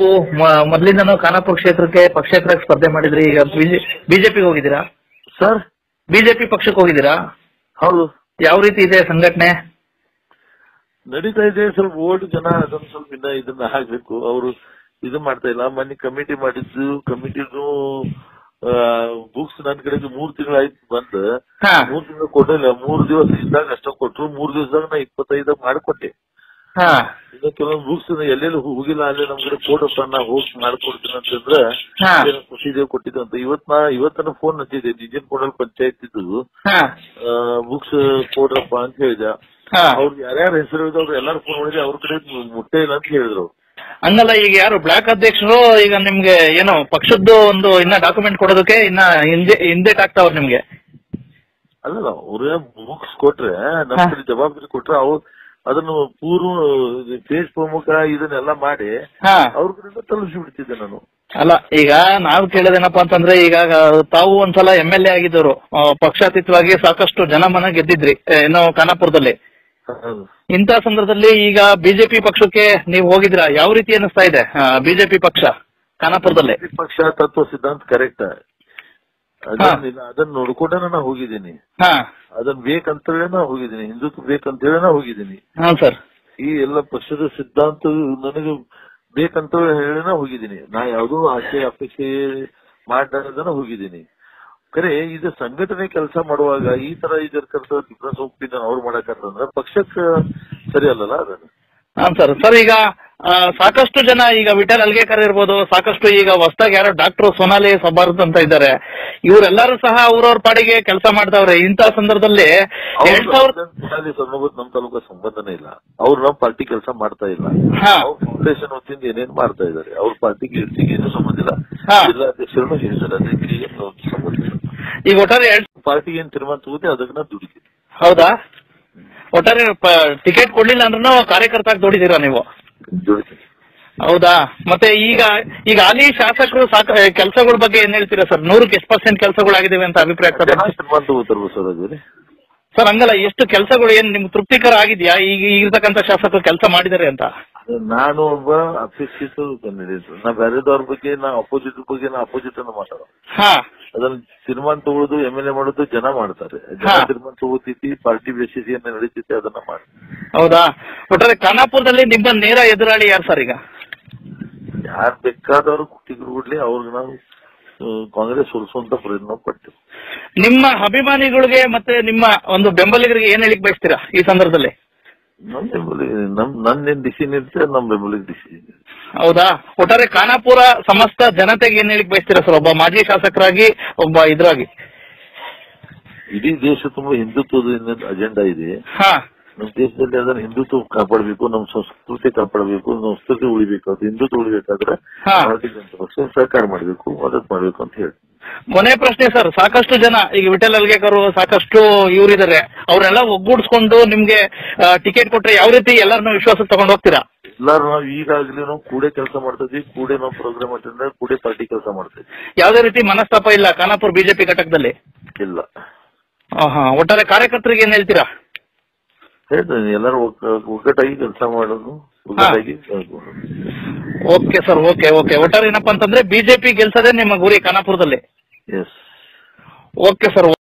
ಮ- ಮೊದ್ಲಿಂದನೂ ಖಾನಾಪುರ ಕ್ಷೇತ್ರಕ್ಕೆ ಪಕ್ಷೇತರಕ್ಕೆ ಸ್ಪರ್ಧೆ ಮಾಡಿದ್ರಿ ಈಗ ಬಿಜೆಪಿಗೆ ಹೋಗಿದ್ದೀರಾ ಸರ್ ಬಿಜೆಪಿ ಪಕ್ಷಕ್ಕೆ ಹೋಗಿದ್ದೀರಾ ಹೌದು ಯಾವ ರೀತಿ ಇದೆ ಸಂಘಟನೆ ನಡೀತಾ ಇದೆ ಸ್ವಲ್ಪ ಓಲ್ಡ್ ಜನ ಅದನ್ನ ಸ್ವಲ್ಪ ಇನ್ನ ಇದನ್ನ ಹಾಕ್ಬೇಕು ಅವರು ಇದು ಮಾಡ್ತಾ ಇಲ್ಲ ಮೊನ್ನೆ ಕಮಿಟಿ ಮಾಡಿದ್ದು ಕಮಿಟಿದು ಬುಕ್ಸ್ ನನ್ ಕಡೆಗೆ ಮೂರ್ ತಿಂಗಳಾಯ್ತು ಬಂದ್ ಹಾ ಮೂರ್ ತಿಂಗಳು ಕೊಟ್ಟಿಲ್ಲ ಮೂರ್ ದಿವಸ ಇದ್ದಾಗ ಅಷ್ಟ ಕೊಟ್ರು ಮೂರ್ ದಿವಸದಾಗ ನಾ ಇಪ್ಪತ್ತೈದಾಗ ಮಾಡ್ಕೊಟ್ಟೆ ಹಾ ಇನ್ನು ಕೆಲವೊಂದು ಬುಕ್ಸ್ ಎಲ್ಲೆಲ್ಲಿ ಹೋಗಿಲ್ಲ ಅಲ್ಲಿ ನಮ್ ಕಡೆ ಫೋಟೋಸ್ ನಾ ಹೋಗಿ ಮಾಡ್ಕೊಡ್ತೀನಿ ಅಂತಂದ್ರೆ ಹಾ. ಏನೋ ಕೊಟ್ಟಿದ್ದೇವೆ ಕೊಟ್ಟಿದ್ದೇವೆ ಅಂತ ಇವತ್ ನಾ ಇವತ್ತನ ಫೋನ್ ಹಚ್ಚಿದ್ದೆ ನಿಜನ್ ಕೊಡಲ್ ಪಂಚಾಯತ್ ಇದ್ದು ಹಾ ಬುಕ್ಸ್ ಕೊಡ್ರಪ್ಪ ಅಂತ ಹೇಳಿದ ಹಾ ಅವ್ರು ಯಾರ್ಯಾರ ಹೆಸರು ಇದ್ದವ್ರು ಎಲ್ಲಾರು ಫೋನ್ ಮಾಡಿದ್ರೆ ಅವ್ರ ಕಡೆ ಮುಟ್ಟೆ ಇಲ್ಲ ಅಂತ ಹೇಳಿದ್ರು ಹಂಗಲ್ಲ ಈಗ ಯಾರು ಬ್ಲಾಕ್ ಅಧ್ಯಕ್ಷರು ಈಗ ನಿಮ್ಗೆ ಏನೋ ಪಕ್ಷದ್ದು ಒಂದು ಇನ್ನ ಡಾಕ್ಯುಮೆಂಟ್ ಕೊಡೋದಕ್ಕೆ ಇನ್ನ ಹಿಂದೆ ಹಿಂದೆ ಆಗ್ತಾವ್ರ ನಿಮ್ಗೆ ಅಲ್ಲಲ್ಲ ಅವ್ರ ಬುಕ್ಸ್ ಕೊಟ್ರೆ ನಮ್ ಹಾ. ಕಡೆ ಜವಾಬ್ದಾರಿ ಕೊಟ್ರೆ ಅವ್ರು ಅದನ್ನು ಪೂರ್ವ ಪೇಜ್ ಪ್ರಮುಖ ಇದನ್ನೆಲ್ಲ ಮಾಡಿ ಹಾ ಅವ್ರ ಕಡೆಯಿಂದ ತಲುಪಿಸಿ ಬಿಡ್ತಿದ್ದೆ ನಾನು ಅಲ್ಲ ಈಗ ನಾವು ಕೇಳೋದೇನಪ್ಪಾ ಅಂತಂದ್ರೆ ಈಗ ತಾವು ಒಂದ್ಸಲ ಎಂ ಎಲ್ ಎ ಆಗಿದ್ದವರು ಆ, ಪಕ್ಷಾತೀತವಾಗಿ ಸಾಕಷ್ಟು ಜನ ಮನ ಗೆದ್ದಿದ್ರಿ ಆ, ಏನೋ ಖಾನಾಪುರದಲ್ಲಿ ಹೌದು. ಇಂಥ ಸಂದರ್ಭದಲ್ಲಿ ಈಗ ಬಿಜೆಪಿ ಪಕ್ಷಕ್ಕೆ ನೀವು ಹೋಗಿದ್ರಾ ಯಾವ ರೀತಿ ಅನಿಸ್ತಾ ಇದೆ ಬಿಜೆಪಿ ಪಕ್ಷ ಖಾನಾಪುರದಲ್ಲಿ ಬಿಜೆಪಿ ಪಕ್ಷ ತತ್ವ ಸಿದ್ಧಾಂತ ಕರೆಕ್ಟ್ ಅದನ್ನ ಅದನ್ನ ನೋಡ್ಕೊಂಡೆ ನಾ ಹೋಗಿದ್ದೀನಿ ಹಾ ಅದನ್ನ ಬೇಕಂತೇಳಿ ನಾ ಹೋಗಿದ್ದೀನಿ ಹಿಂದುತ್ವ ಬೇಕಂತೇಳಿ ನಾ ಹೋಗಿದ್ದೀನಿ ಹಾ ಸರ್ ಈ ಎಲ್ಲ ಪಕ್ಷದ ಸಿದ್ಧಾಂತ ನನಗೆ ಬೇಕಂತ ಹೇಳಿ ನಾ ಹೋಗಿದ್ದೀನಿ ನಾ ಯಾವುದೋ ಆಸೆ ಅಪೇಕ್ಷೆ ಮಾಡದನ್ನ ಹೋಗಿದ್ದೀನಿ ಖರೆ ಇದು ಸಂಘಟನೆ ಕೆಲಸ ಮಾಡುವಾಗ ಈ ತರ ಇದಿರ್ತಕ್ಕಂಥ ಡಿಫ್ರೆನ್ಸ್ ಒಪಿನಿಯನ್ ಅವ್ರು ಮಾಡಕಂತಂದ್ರೆ ಪಕ್ಷಕ್ಕೆ ಸರಿ ಅಲ್ಲಲ್ಲ ಅದನ್ನ ಹಾ ಸರ್ ಸರ್ ಈಗ ಆ, ಸಾಕಷ್ಟು ಜನ ಈಗ ವಿಠಲ್ ಅಲ್ಗೇಕರ್ ಇರ್ಬೋದು ಸಾಕಷ್ಟು ಈಗ ಹೊಸದಾಗಿ ಯಾರೋ ಡಾಕ್ಟರ್ ಸೋನಾಲಿ ಸಬಾರತ್ ಅಂತ ಇದ್ದಾರೆ ಇವರೆಲ್ಲರೂ ಸಹ ಅವ್ರವ್ರ ಪಾಡಿಗೆ ಕೆಲಸ ಮಾಡ್ತಾವ್ರೆ ಇಂಥ ಸಂದರ್ಭದಲ್ಲಿ ಎರಡ್ ಸಾವಿರದ ಸಣ್ಣಗುತ್ ನಮ್ ತಾಲೂಕ ಸಂಬಂಧನೇ ಇಲ್ಲ ಅವ್ರು ನಮ್ ಪಾರ್ಟಿ ಕೆಲಸ ಮಾಡ್ತಾ ಇಲ್ಲ ಹಾ. ಅವ್ರ ಫೌಂಡೇಶನ್ ವತಿಯಿಂದ ಏನೇನ್ ಮಾಡ್ತಾ ಇದಾರೆ ಅವ್ರ ಪಾರ್ಟಿಗೆ ಇರ್ತಿಗೆ ಏನು ಸಂಬಂಧ ಇಲ್ಲ ಹಾ. ಜಿಲ್ಲಾಧ್ಯಕ್ಷರನ್ನು ಹೇಳಿದ್ದಾರೆ ಅದಕ್ಕೆ ಏನು ಸಂಬಂಧ ಇಲ್ಲ ಈಗ ಒಟ್ಟಾರೆ ಎರಡ್ ಪಾರ್ಟಿಗೆ ಏನ್ ತೀರ್ಮಾನ ತಗೋತಿ ಅದಕ್ಕೆ ನಾ ದುಡಿತೀನಿ ಹೌದಾ ಒಟ್ಟಾರೆ ಟಿಕೆಟ್ ಕೊಡ್ಲಿಲ್ಲ ಅಂದ್ರೂ ಕಾರ್ಯಕರ್ತ ದುಡಿದೀರಾ ನೀವು ದುಡಿತೀನಿ ಹೌದಾ ಮತ್ತೆ ಈಗ ಈಗ ಹಾಲಿ ಶಾಸಕರು ಸಾಕ ಕೆಲಸಗಳ ಬಗ್ಗೆ ಏನ್ ಹೇಳ್ತೀರಾ ಸರ್ ನೂರಕ್ಕೆ ಎಷ್ಟು ಪರ್ಸೆಂಟ್ ಕೆಲಸಗಳಾಗಿದ್ದಾವೆ ಅಂತ ಅಭಿಪ್ರಾಯ ಜನ ಪಡ್ತೀರಾ? ತೀರ್ಮಾನ ತಗೋತಾರ ಸರ್ ಅದೇ ಸರ್ ಹಂಗಲ್ಲ ಎಷ್ಟು ಕೆಲಸಗಳು ಏನ್ ನಿಮ್ಗೆ ತೃಪ್ತಿಕರ ಆಗಿದ್ಯಾ ಈಗ ಇರ್ತಕ್ಕಂಥ ಶಾಸಕರು ಕೆಲಸ ಮಾಡಿದ್ದಾರೆ ಅಂತ ನಾನು ಒಬ್ಬ ಅಪೇಕ್ಷಿತ ಕ್ಯಾಂಡಿಡೇಟ್ ನಾ ಬೇರೆದವ್ರ ಬಗ್ಗೆ ನಾ ಅಪೋಸಿಟ್ ಬಗ್ಗೆ ನಾ ಅಪೋಸಿಟ್ ಅನ್ನ ಮಾತಾಡೋ ಹಾ ಅದನ್ನ ತೀರ್ಮಾನ ತಗೊಳ್ಳೋದು ಎಂ ಎಲ್ ಎ ಮಾಡೋದು ಜನ ಮಾಡ್ತಾರೆ ಜನ ಹಾ. ತೀರ್ಮಾನ ತಗೋತೈತಿ ಪಾರ್ಟಿ ಬೇಸಿಸ್ ಏನ್ ನಡೀತೈತಿ ಅದನ್ನ ಮಾಡಿ ಹೌದಾ ಒಟ್ಟಾರೆ ಖಾನಾಪುರದಲ್ಲಿ ನಿಮ್ಮ ನೇರ ಎದುರಾಳಿ ಯಾರು ಸರ್ ಈಗ ಯಾರು ಬೇಕಾದವರು ಟಿಕೆಟ್ ಕೊಡ್ಲಿ ಅವ್ರಿಗೆ ನಾವು ಆ, ಕಾಂಗ್ರೆಸ್ ಸೋಲಿಸುವಂತ ಪ್ರಯತ್ನ ಪಡ್ತೀವಿ ನಿಮ್ಮ ಅಭಿಮಾನಿಗಳಿಗೆ ಮತ್ತೆ ನಿಮ್ಮ ಒಂದು ಬೆಂಬಲಿಗರಿಗೆ ಏನ್ ಹೇಳಿಕ್ ಬಯಸ್ತೀರಾ ಈ ಸಂದರ್ಭದಲ್ಲಿ ನಮ್ ಬೆಂಬಲಿಗೆ ನಮ್ ನನ್ನೇನ್ ಡಿಸಿಷನ್ ಇರುತ್ತೆ ನಮ್ ಬೆಂಬಲಿಗೆ ಡಿಸಿಷನ್ ಹೌದಾ ಒಟ್ಟಾರೆ ಖಾನಾಪುರ ಸಮಸ್ತ ಜನತೆಗೆ ಏನ್ ಹೇಳಿಕ್ ಬಯಸ್ತೀರಾ ಸರ್ ಒಬ್ಬ ಮಾಜಿ ಶಾಸಕರಾಗಿ ಒಬ್ಬ ಇದ್ರಾಗಿ ಇಡೀ ದೇಶ ತುಂಬಾ ಹಿಂದುತ್ವದ ಅಜೆಂಡಾ ಇದೆ ಹಾ ನಮ್ಮ ದೇಶದಲ್ಲಿ ಅದನ್ನ ಹಿಂದುತ್ವ ಕಾಪಾಡಬೇಕು ನಮ್ಮ ಸಂಸ್ಕೃತಿ ಕಾಪಾಡಬೇಕು ನಮ್ಮ ಸಂಸ್ಕೃತಿ ಉಳಿಬೇಕು ಅದು ಹಿಂದುತ್ವ ಉಳಿಬೇಕಾದ್ರೆ ಹಾ. ಭಾರತೀಯ ಜನತಾ ಪಕ್ಷ ಸಹಕಾರ ಮಾಡಬೇಕು ಮದತ್ ಮಾಡ್ಬೇಕು ಅಂತ ಹೇಳಿ ಕೊನೆ ಪ್ರಶ್ನೆ ಸರ್ ಸಾಕಷ್ಟು ಜನ ಈಗ ವಿಠಲ್ ಅಲ್ಗೇಕರು ಸಾಕಷ್ಟು ಇವರಿದ್ದಾರೆ ಅವರೆಲ್ಲ ಒಗ್ಗೂಡಿಸ್ಕೊಂಡು ನಿಮ್ಗೆ ಟಿಕೆಟ್ ಕೊಟ್ರೆ ಯಾವ ರೀತಿ ಎಲ್ಲರನ್ನೂ ವಿಶ್ವಾಸಕ್ಕೆ ತಗೊಂಡು ಹೋಗ್ತೀರಾ ಎಲ್ಲಾರು ನಾವು ಈಗಾಗಲೇ ನಾವು ಕೂಡೆ ಕೆಲಸ ಮಾಡ್ತಾ ಇದ್ವಿ ಕೂಡೆ ನಾವು ಪ್ರೋಗ್ರಾಮ್ ಅಟೆಂಡ್ ಕೂಡೆ ಪಾರ್ಟಿ ಕೆಲಸ ಮಾಡ್ತಾ ಇದ್ವಿ ಯಾವುದೇ ರೀತಿ ಮನಸ್ತಾಪ ಇಲ್ಲ ಖಾನಾಪುರ ಬಿಜೆಪಿ ಘಟಕದಲ್ಲಿ ಇಲ್ಲ ಆ, ಹಾ ಒಟ್ಟಾರೆ ಕಾರ್ಯಕರ್ತರಿಗೆ ಏನ್ ಹೇಳ್ತೀರಾ ಹೇಳ್ತೀನಿ ಎಲ್ಲರೂ ಒಗ್ಗ- ಒಗ್ಗಟ್ಟಾಗಿ ಕೆಲಸ ಮಾಡೋದು ಒಗ್ಗಟ್ಟಾಗಿ ಓಕೆ ಸರ್ ಓಕೆ ಓಕೆ ಒಟ್ಟಾರೆ ಏನಪ್ಪಾ ಅಂತಂದ್ರೆ ಬಿಜೆಪಿ ಗೆಲ್ಸದೆ ನಿಮ್ಮ ಗುರಿ ಖಾನಾಪುರದಲ್ಲಿ ಎಸ್ ಓಕೆ ಸರ್